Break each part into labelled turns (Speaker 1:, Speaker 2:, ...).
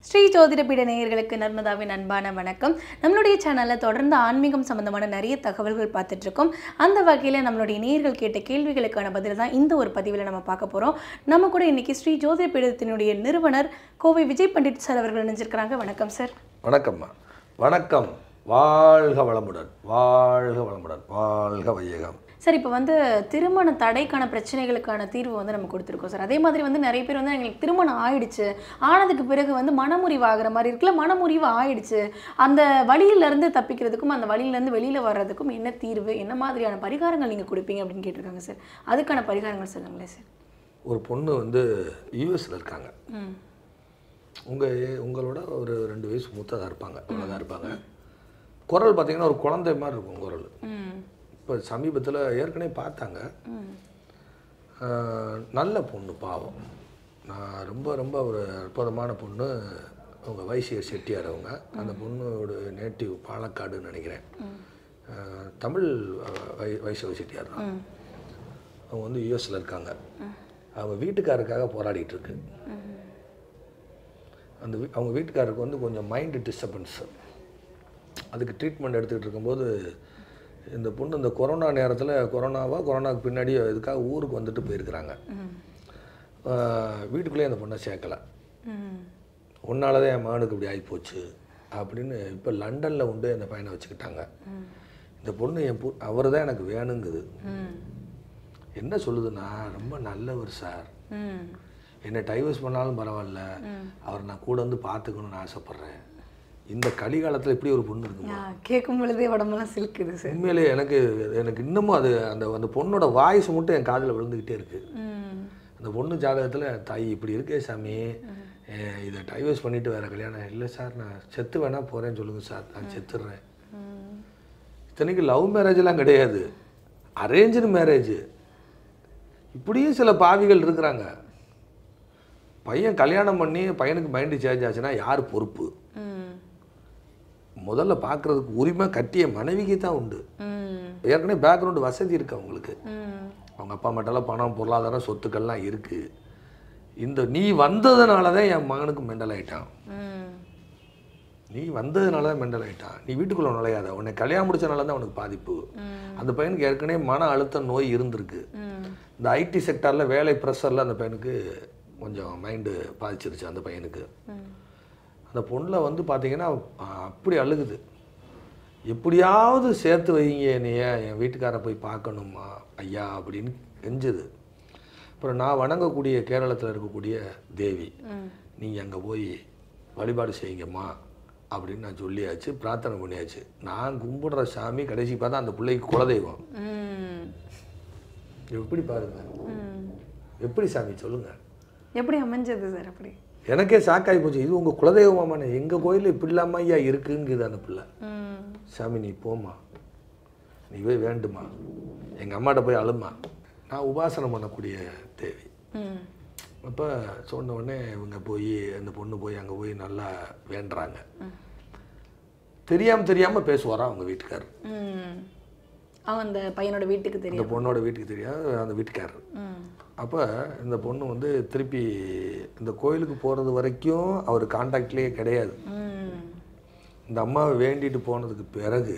Speaker 1: ஸ்ரீ ஜோதிட பீட நேயர்களுக்கு நர்மதாவின் அன்பான வணக்கம் நம்மளுடைய சேனலில் தொடர்ந்து ஆன்மீகம் சம்பந்தமான நிறைய தகவல்கள் பார்த்துட்டு இருக்கோம் அந்த வகையில் நம்மளுடைய நேயர்கள் கேட்ட கேள்விகளுக்கான பதில் தான் இந்த ஒரு பதிவில் நம்ம பார்க்க போகிறோம் நம்ம கூட இன்னைக்கு ஸ்ரீ ஜோதிட பீடத்தினுடைய நிறுவனர் கோவை விஜய் பண்டிட் சார் அவர்கள் நினைச்சிருக்கிறாங்க வணக்கம் சார்
Speaker 2: வணக்கம்மா வணக்கம் வாழ்க வளமுடன் வாழ்க வளமுடன் வாழ்க வையகம்
Speaker 1: சார் இப்போ வந்து திருமண தடைக்கான பிரச்சனைகளுக்கான தீர்வு வந்து நம்ம கொடுத்துருக்கோம் சார் அதே மாதிரி வந்து நிறைய பேர் வந்து எங்களுக்கு திருமணம் ஆயிடுச்சு ஆனதுக்கு பிறகு வந்து மனமுறிவு ஆகிற மாதிரி இருக்குல்ல மனமுறிவு ஆயிடுச்சு அந்த வழியிலேருந்து தப்பிக்கிறதுக்கும் அந்த வழியிலேருந்து வெளியில் வர்றதுக்கும் என்ன தீர்வு என்ன மாதிரியான பரிகாரங்கள் நீங்கள் கொடுப்பீங்க அப்படின்னு கேட்டிருக்காங்க சார் அதுக்கான பரிகாரங்கள் சொல்லுங்களேன் சார்
Speaker 2: ஒரு பொண்ணு வந்து யூஎஸில் இருக்காங்க
Speaker 1: ம்
Speaker 2: உங்கள் உங்களோட ஒரு ரெண்டு வயசு மூத்ததாக இருப்பாங்க அவ்வளோதான் இருப்பாங்க குரல் பார்த்தீங்கன்னா ஒரு குழந்தை மாதிரி இருக்கும் குரல்
Speaker 1: ம்
Speaker 2: இப்போ சமீபத்தில் ஏற்கனவே பார்த்தாங்க
Speaker 1: ம்
Speaker 2: ஆஹ், நல்ல பொண்ணு பாவம் நான் ரொம்ப ரொம்ப ஒரு அற்புதமான பொண்ணு அவங்க வைசியர் செட்டியார் அவங்க அந்த பொண்ணோட நேட்டிவ் பாலக்காடுன்னு நினைக்கிறேன் ஆஹ், தமிழ் ஆஹ், வை வைசவ செட்டியார் தான்
Speaker 1: ம்
Speaker 2: அவங்க வந்து யூஎஸில் இருக்காங்க அவங்க வீட்டுக்காரருக்காக போராடிட்டு இருக்கு அந்த வீ- அவங்க வீட்டுக்காரருக்கு வந்து கொஞ்சம் மைண்டு டிஸ்டர்பன்ஸ் அதுக்கு ட்ரீட்மெண்ட் எடுத்துக்கிட்டு இருக்கும்போது இந்த பொண்ணு இந்த கொரோனா நேரத்தில் கொரோனாவா கொரோனாவுக்கு பின்னாடி இதுக்காக ஊருக்கு வந்துட்டு போயிருக்கிறாங்க
Speaker 1: ம்
Speaker 2: வீட்டுக்குள்ளேயே அந்த பொண்ணை சேர்க்கல
Speaker 1: ம்
Speaker 2: உன்னால தான் என் மகனுக்கு இப்படி ஆகிப்போச்சு அப்படின்னு இப்போ லண்டனில் உண்டு அந்த பையனை வச்சுக்கிட்டாங்க
Speaker 1: ம்
Speaker 2: இந்த பொண்ணு என் பொ அவர் தான் எனக்கு வேணுங்குது
Speaker 1: ம்
Speaker 2: என்ன சொல்லுதுன்னா ரொம்ப நல்லவர் சார்
Speaker 1: ம்
Speaker 2: என்னை டைவர்ஸ் பண்ணாலும் பரவாயில்ல
Speaker 1: ம்.
Speaker 2: அவர் நான் கூட வந்து பார்த்துக்கணும்னு ஆசைப்பட்றேன் இந்த கலிகாலத்தில் இப்படி ஒரு பொண்ணு இருக்குமா
Speaker 1: கேட்கும் பொழுதே உடம்பெல்லாம் சிலுக்குது சார்
Speaker 2: உண்மையிலே எனக்கு எனக்கு இன்னமும் அது அந்த அந்த பொண்ணோட வாய்ஸ் மட்டும் என் காதில் விழுந்துக்கிட்டே இருக்கு
Speaker 1: ம்
Speaker 2: அந்த பொண்ணு ஜாதகத்தில் தாய் இப்படி இருக்கே சாமி அஹ் இதை டைவர்ஸ் பண்ணிட்டு வேற கல்யாணம் இல்லை சார் நான் செத்து வேணா போகிறேன்னு சொல்லுங்கள் சார் நான் செத்துடுறேன்
Speaker 1: ம்
Speaker 2: இத்தனைக்கு லவ் மேரேஜ்லாம் கிடையாது அரேஞ்சு மேரேஜ் இப்படியும் சில பாவிகள் இருக்கிறாங்க பையன் கல்யாணம் பண்ணி பையனுக்கு மைண்டு சேஞ்ச் ஆச்சுன்னா யார் பொறுப்பு
Speaker 1: ம்
Speaker 2: முதல்ல பார்க்குறதுக்கு உரிமை கட்டிய மனைவிக்கு தான் உண்டு
Speaker 1: ம்
Speaker 2: ஏற்கனவே பேக்ரவுண்டு வசதி இருக்கு அவங்களுக்கு
Speaker 1: ம்
Speaker 2: அவங்க அப்பா அம்மாட்டெல்லாம் பணம் பொருளாதாரம் சொத்துக்கள்லாம் இருக்குது இந்த நீ வந்ததுனால தான் என் மகனுக்கு மெண்டல் ஆயிட்டான்
Speaker 1: ம்
Speaker 2: நீ வந்ததுனால தான் மெண்டல் ஆயிட்டான் நீ வீட்டுக்குள்ளே நுழையாத உன்னை கல்யாணம் முடிச்சனால தான் அவனுக்கு பாதிப்பு
Speaker 1: ம்
Speaker 2: அந்த பையனுக்கு ஏற்கனவே மன அழுத்த நோய் இருந்திருக்கு
Speaker 1: ம்
Speaker 2: இந்த ஐடி செக்டாரில் வேலை ப்ரெஷரில் அந்த பையனுக்கு கொஞ்சம் மைண்டு பாதிச்சிருச்சு அந்த பையனுக்கு
Speaker 1: ம்
Speaker 2: அந்த பொண்ணில் வந்து பார்த்தீங்கன்னா அஹ், அப்படி அழுகுது எப்படியாவது சேர்த்து வைங்க என்னைய என் வீட்டுக்காரை போய் பார்க்கணுமா ஐயா அப்படின்னு கெஞ்சுது அப்புறம் நான் வணங்கக்கூடிய கேரளத்தில் இருக்கக்கூடிய தேவி
Speaker 1: ம்
Speaker 2: நீங்கள் அங்கே போய் வழிபாடு செய்யுங்கம்மா அப்படின்னு நான் சொல்லியாச்சு பிரார்த்தனை பண்ணியாச்சு நான் கும்பிடுற சாமி கடைசி பார்த்தா அந்த பிள்ளைக்கு குலதெய்வம்
Speaker 1: ம்
Speaker 2: எப்படி பாருங்க
Speaker 1: ம்
Speaker 2: எப்படி சாமி சொல்லுங்க
Speaker 1: எப்படி அமைஞ்சது சார் அப்படி
Speaker 2: எனக்கே ஷாக்காகி போச்சு இது உங்கள் குலதெய்வமானே எங்கள் கோயிலில் இப்படி இல்லாமல் ஐயா இருக்குங்குது அந்த பிள்ளை
Speaker 1: ம்
Speaker 2: சாமி நீ போம்மா நீ போய் வேண்டுமா எங்கள் அம்மாட்ட போய் அழுமா நான் உபாசனை பண்ணக்கூடிய தேவி
Speaker 1: ம்
Speaker 2: அப்போ சொன்ன உடனே இவங்க போய் அந்த பொண்ணு போய் அங்கே போய் நல்லா வேண்டுறாங்க தெரியாமல் தெரியாமல் பேசுவாராம் அவங்க வீட்டுக்காரர்
Speaker 1: ம் அவன் அந்த பையனோட வீட்டுக்கு
Speaker 2: இந்த
Speaker 1: தெரியும்
Speaker 2: பொண்ணோட வீட்டுக்கு தெரியாது அந்த வீட்டுக்காரர்
Speaker 1: ம்
Speaker 2: அப்போ இந்த பொண்ணு வந்து திருப்பி இந்த கோயிலுக்கு போகிறது வரைக்கும் அவர் காண்டாக்ட்லேயே கிடையாது
Speaker 1: ம்
Speaker 2: இந்த அம்மாவை வேண்டிட்டு போனதுக்கு பிறகு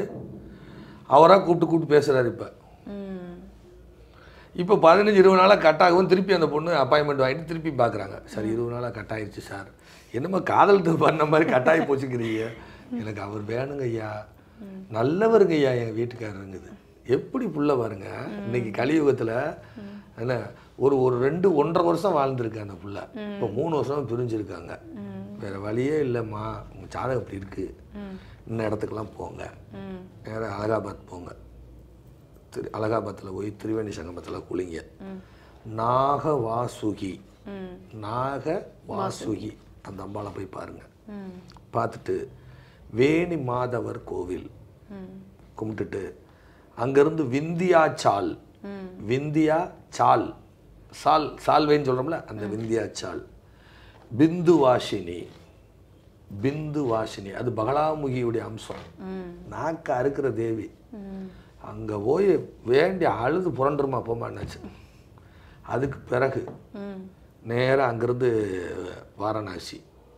Speaker 2: அவராக கூப்பிட்டு கூப்பிட்டு பேசுகிறாரு இப்போ
Speaker 1: ம்
Speaker 2: இப்போ பதினஞ்சு இருபது நாளாக கட் ஆகும் திருப்பி அந்த பொண்ணு அப்பாயின்மெண்ட் வாங்கிட்டு திருப்பி பார்க்குறாங்க சார் இருபது நாளாக கட் ஆயிடுச்சு சார் என்னமோ காதல் திரும்ப பண்ண மாதிரி கட் ஆகி போச்சுக்கிறீங்க எனக்கு அவர் வேணுங்க ஐயா நல்லவருங்க ஐயா என் வீட்டுக்காரருங்குது எப்படி புள்ள பாருங்க இன்னைக்கு கலியுகத்தில் என்ன ஒரு ஒரு ரெண்டு ஒன்றரை வருஷம் வாழ்ந்துருக்கு அந்த புள்ள இப்போ மூணு வருஷம் பிரிஞ்சிருக்காங்க
Speaker 1: ம்
Speaker 2: வேற வழியே இல்லைம்மா உங்கள் ஜாதகம் இப்படி இருக்கு
Speaker 1: ம்
Speaker 2: இன்ன இடத்துக்குலாம் போங்க
Speaker 1: ம்
Speaker 2: நேராக அலகாபாத் போங்க திரு அலகாபாத்தில் போய் திரிவேணி சங்கமத்தில் குளிங்க
Speaker 1: ம்
Speaker 2: நாக வாசுகி
Speaker 1: ம்
Speaker 2: நாக வாசுகி அந்த அம்பாளை போய் பாருங்க
Speaker 1: ம்
Speaker 2: பார்த்துட்டு வேணி மாதவர் கோவில்
Speaker 1: ம்
Speaker 2: கும்பிட்டுட்டு அங்கேருந்து விந்தியா சால்
Speaker 1: ம்
Speaker 2: விந்தியா சால் சால் சால்வைன்னு சொல்கிறோம்ல அந்த விந்தியா சால் பிந்து வாஷினி பிந்து வாஷினி அது பகலாமுகியுடைய அம்சம்
Speaker 1: ம்
Speaker 2: நாக்க அறுக்கிற தேவி
Speaker 1: ம்
Speaker 2: அங்கே போய் வேண்டி அழுது புரண்டுருமா போமான்னாச்சு அதுக்கு பிறகு
Speaker 1: ம்
Speaker 2: நேராக அங்கேருந்து வாரணாசி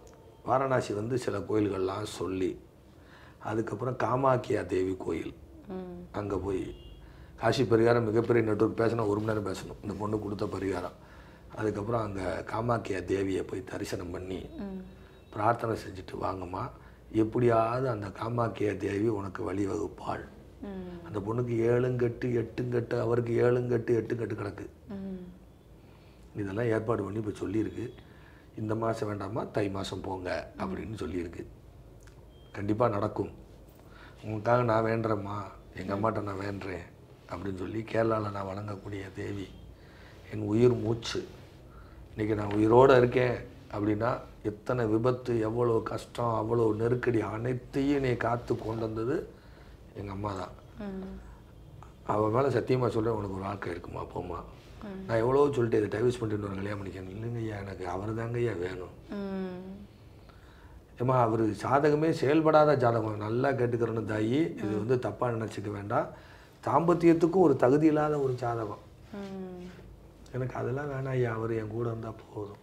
Speaker 2: வாரணாசி வந்து சில கோயில்கள்லாம் சொல்லி அதுக்கப்புறம் காமாக்கியா தேவி கோயில்
Speaker 1: ம்
Speaker 2: அங்கே போய் காசி பரிகாரம் மிகப்பெரிய நெட்வொர்க் பேசினா ஒரு மணி நேரம் பேசணும் இந்த பொண்ணு கொடுத்த பரிகாரம் அதுக்கப்புறம் அங்கே காமாக்கியா தேவியை போய் தரிசனம் பண்ணி
Speaker 1: ம்
Speaker 2: பிரார்த்தனை செஞ்சுட்டு வாங்கம்மா எப்படியாவது அந்த காமாக்கியா தேவி உனக்கு வழிவகுப்பாள்
Speaker 1: ம்
Speaker 2: அந்த பொண்ணுக்கு ஏழுங்கட்டு எட்டுங்கட்டு அவருக்கு ஏழுங்கட்டு எட்டுங்கட்டு கிடக்கு
Speaker 1: ம்
Speaker 2: இதெல்லாம் ஏற்பாடு பண்ணி இப்போ சொல்லியிருக்கு இந்த மாதம் வேண்டாமா தை மாதம் போங்க அப்படின்னு சொல்லியிருக்கு கண்டிப்பாக நடக்கும் உங்களுக்காக நான் வேண்டுறேம்மா எங்கள் அம்மாட்ட நான் வேண்டுறேன் அப்படின்னு சொல்லி கேரளாவில் நான் வணங்கக்கூடிய தேவி என் உயிர் மூச்சு இன்றைக்கி நான் உயிரோடு இருக்கேன் அப்படின்னா எத்தனை விபத்து எவ்வளோ கஷ்டம் அவ்வளோ நெருக்கடி அனைத்தையும் நீ காத்து கொண்டு வந்தது எங்கள் அம்மா தான்
Speaker 1: ம்
Speaker 2: அவன் மேலே சத்தியமாக சொல்கிறேன் உனக்கு ஒரு வாழ்க்கை இருக்குமா போம்மா நான் எவ்வளோ சொல்லிட்டு இதை டைவர்ஸ் பண்ணிட்டு ஒரு கல்யாணம் பண்ணிக்கணும் இல்லைங்க ஐயா எனக்கு அவர் தாங்க ஐயா வேணும்
Speaker 1: ம்
Speaker 2: ஏம்மா அவர் ஜாதகமே செயல்படாத ஜாதகம் நல்லா கேட்டுக்கிறேன்னு தாயி இது வந்து தப்பாக நினச்சிக்க வேண்டாம் தாம்பத்தியத்துக்கும் ஒரு தகுதி இல்லாத ஒரு ஜாதகம்
Speaker 1: ம்
Speaker 2: எனக்கு அதெல்லாம் வேணாம் ஐயா அவர் என் கூட இருந்தால் போதும்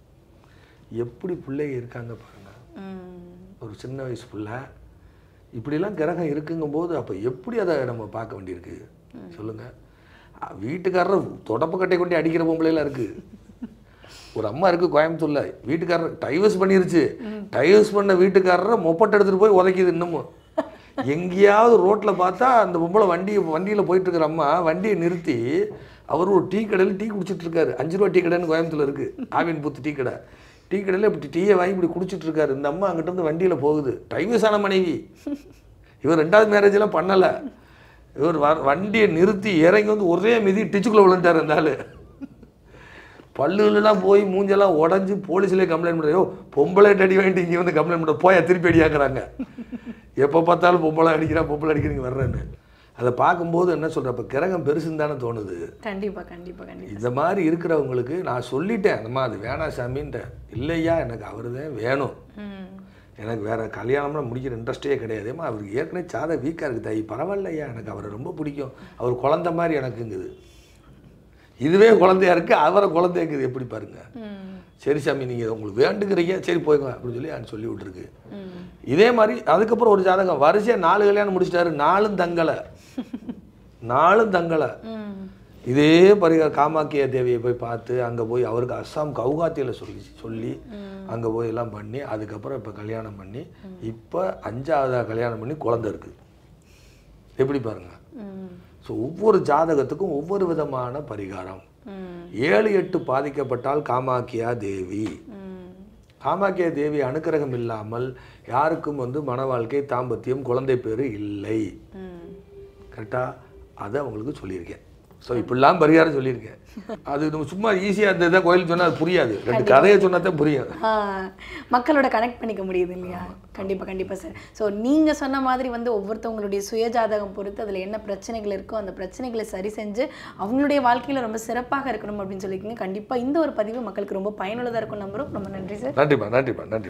Speaker 2: எப்படி பிள்ளைங்க இருக்காங்க பாருங்க
Speaker 1: ம்
Speaker 2: ஒரு சின்ன வயசு பிள்ளை இப்படிலாம் கிரகம் இருக்குங்கும்போது அப்போ எப்படி அதை நம்ம பார்க்க வேண்டியிருக்கு சொல்லுங்க அஹ் வீட்டுக்காரர் தொடப்பக்கட்டை கொண்டு அடிக்கிற பொம்பளைலாம் இருக்கு ஒரு அம்மா இருக்கு கோயம்புத்தூர்ல வீட்டுக்காரர் டைவர்ஸ் பண்ணிருச்சு டைவர்ஸ் பண்ண வீட்டுக்காரரை மொப்பட்டை எடுத்துட்டு போய் உதைக்குது இன்னமும் எங்கேயாவது ரோட்ல பார்த்தா அந்த பொம்பளை வண்டி வண்டியில போயிட்டு இருக்கிற அம்மா வண்டியை நிறுத்தி அவர் ஒரு டீ கடையில் டீ குடிச்சிட்டு இருக்காரு அஞ்சு ரூபா டீ கடைன்னு கோயம்புத்தூர்ல இருக்கு ஆவின் புத்து டீ கடை டீ கடையில் இப்படி டீயை வாங்கி இப்படி குடிச்சிட்டு இருக்காரு இந்த அம்மா அங்கிட்ட இருந்து வண்டியில போகுது டைவர்ஸ் ஆன மனைவி இவர் ரெண்டாவது மேரேஜ் எல்லாம் பண்ணல இவர் வ- வண்டியை நிறுத்தி இறங்கி வந்து ஒரே மிதி டிச்சுக்குள்ள விழுந்துட்டார் அந்த ஆளு பல்லுலாம் போய் மூஞ்செல்லாம் உடஞ்சி போலீஸ்லேயே கம்ப்ளைண்ட் பண்ணுறோம் யோ பொம்பளை அடி வாங்கிட்டு இங்கே வந்து கம்ப்ளைண்ட் பண்ண போயா திருப்பி அடியாக்குறாங்க எப்போ பார்த்தாலும் பொம்பளை அடிக்கிறா பொம்பளை அடிக்கிறீங்க வர்றேன்னு அதை பார்க்கும்போது என்ன சொல்ற அப்போ கிரகம் பெருசுன்னு தானே தோணுது
Speaker 1: கண்டிப்பா கண்டிப்பா கண்டிப்பா
Speaker 2: இந்த மாதிரி இருக்கிறவங்களுக்கு நான் சொல்லிட்டேன் அந்தம்மா அது வேணாம் சாமின்ட்டேன் இல்லையா எனக்கு அவர் தான் வேணும்
Speaker 1: ம்
Speaker 2: எனக்கு வேற கல்யாணம்லாம் முடிக்கிற இன்ட்ரெஸ்டே கிடையாதுமா அவருக்கு ஏற்கனவே சாதை வீக்காக இருக்குது தாய் பரவாயில்லையா எனக்கு அவரை ரொம்ப பிடிக்கும் அவர் குழந்த மாதிரி எனக்குங்குது இதுவே குழந்தையா இருக்கு அவரை குழந்தைக்குது எப்படி பாருங்க
Speaker 1: ம்
Speaker 2: சரி சாமி நீங்கள் உங்களுக்கு வேண்டுங்கிறீங்க சரி போய்ங்க அப்படின்னு சொல்லி அவன் சொல்லி விட்டுருக்கு
Speaker 1: ம்
Speaker 2: இதே மாதிரி அதுக்கப்புறம் ஒரு ஜாதகம் வரிசையாக நாலு கல்யாணம் முடிச்சிட்டாரு நாலும் தங்கலை நாலும் தங்கலை
Speaker 1: ம்
Speaker 2: இதே பரிகார காமாக்கிய தேவியை போய் பார்த்து அங்கே போய் அவருக்கு அஸ்ஸாம் கவுகாத்தியில் சொல்லி சொல்லி அங்கே போய் எல்லாம் பண்ணி அதுக்கப்புறம் இப்போ கல்யாணம் பண்ணி இப்போ அஞ்சாவதாக கல்யாணம் பண்ணி குழந்தை இருக்குது எப்படி பாருங்க
Speaker 1: ம்
Speaker 2: ஸோ ஒவ்வொரு ஜாதகத்துக்கும் ஒவ்வொரு விதமான பரிகாரம்
Speaker 1: ம்
Speaker 2: ஏழு எட்டு பாதிக்கப்பட்டால் காமாக்கியா தேவி
Speaker 1: ம்
Speaker 2: காமாக்கியா தேவி அனுக்கிரகம் இல்லாமல் யாருக்கும் வந்து மன வாழ்க்கை தாம்பத்தியம் குழந்தை பேரு இல்லை
Speaker 1: ம்
Speaker 2: கரெக்டாக அதை அவங்களுக்கு சொல்லியிருக்கேன் ஸோ இப்படிலாம் பரிகாரம் சொல்லியிருக்கேன் அது நம்ம சும்மா ஈஸியாக இருந்ததை கோயில் சொன்னால் அது புரியாது ரெண்டு கதையை சொன்னால் தான் புரியும்
Speaker 1: ஆ, மக்களோட கனெக்ட் பண்ணிக்க முடியுது இல்லையா கண்டிப்பா கண்டிப்பா சார் ஸோ நீங்க சொன்ன மாதிரி வந்து ஒவ்வொருத்தவங்களுடைய சுயஜாதகம் பொறுத்து அதுல என்ன பிரச்சனைகள் இருக்கோ அந்த பிரச்சனைகளை சரி செஞ்சு அவங்களுடைய வாழ்க்கையில ரொம்ப சிறப்பாக இருக்கணும் அப்படின்னு சொல்லியிருக்கீங்க கண்டிப்பா இந்த ஒரு பதிவு மக்களுக்கு ரொம்ப பயனுள்ளதா இருக்கும் நம்புறோம் ரொம்ப நன்றி சார்
Speaker 2: நன்றிப்பா நன்றிப்பா நன்றி